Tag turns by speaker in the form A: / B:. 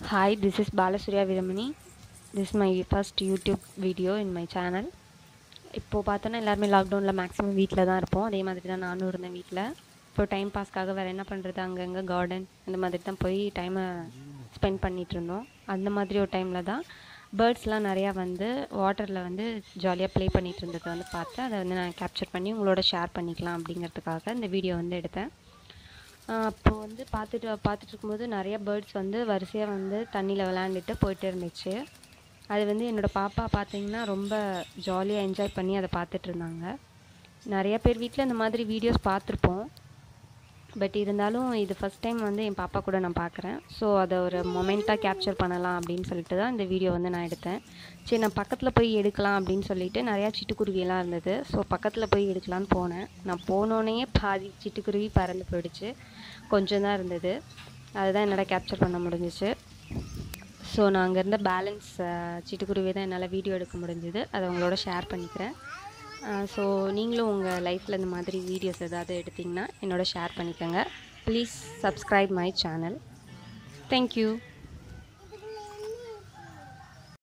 A: Hi, this is Balasurya Viramani. This is my first YouTube video in my channel. இப்போது பார்த்தோன்னா எல்லாருமே லாக்டவுனில் maximum வீட்டில் தான் இருப்போம் அதே மாதிரி தான் நானும் இருந்தேன் வீட்டில் இப்போ டைம் பாஸ்க்காக வேறு என்ன பண்ணுறது அங்கங்கே கார்டன் அந்த மாதிரி தான் போய் டைமை ஸ்பெண்ட் பண்ணிகிட்டு இருந்தோம் அந்த மாதிரி ஒரு டைமில் தான் பேர்ட்ஸ்லாம் நிறையா வந்து வாட்டரில் வந்து ஜாலியாக ப்ளே பண்ணிகிட்டு இருந்ததை வந்து பார்த்து அதை வந்து நான் கேப்சர் பண்ணி உங்களோட ஷேர் பண்ணிக்கலாம் அப்படிங்கிறதுக்காக இந்த வீடியோ வந்து எடுத்தேன் அப்போது வந்து பார்த்துட்டு பார்த்துட்டு இருக்கும்போது நிறைய பேர்ட்ஸ் வந்து வரிசையாக வந்து தண்ணியில் விளாண்டுட்டு போயிட்டே இருந்துச்சு அது வந்து என்னோடய பாப்பா பார்த்தீங்கன்னா ரொம்ப ஜாலியாக என்ஜாய் பண்ணி அதை பார்த்துட்டு இருந்தாங்க நிறைய பேர் வீட்டில் இந்த மாதிரி வீடியோஸ் பார்த்துருப்போம் பட் இருந்தாலும் இது ஃபஸ்ட் டைம் வந்து என் பாப்பா கூட நான் பார்க்குறேன் ஸோ அதை ஒரு மொமெண்ட்டாக கேப்சர் பண்ணலாம் அப்படின்னு சொல்லிட்டு தான் இந்த வீடியோ வந்து நான் எடுத்தேன் சரி நான் பக்கத்தில் போய் எடுக்கலாம் அப்படின்னு சொல்லிட்டு நிறையா சிட்டுக்குருவியெல்லாம் இருந்தது ஸோ பக்கத்தில் போய் எடுக்கலான்னு போனேன் நான் போனோடனே பாதி சிட்டுக்குருவி பறந்து போயிடுச்சு கொஞ்சம் தான் இருந்தது அதுதான் என்னால் கேப்சர் பண்ண முடிஞ்சிச்சு ஸோ நான் அங்கே இருந்த பேலன்ஸ் சிட்டுக்குருவி தான் என்னால் வீடியோ எடுக்க முடிஞ்சுது அதை உங்களோட ஷேர் பண்ணிக்கிறேன் ஸோ நீங்களும் உங்கள் லைஃப்பில் இந்த மாதிரி வீடியோஸ் ஏதாவது எடுத்திங்கன்னா என்னோட ஷேர் பண்ணிக்கோங்க please subscribe my channel thank you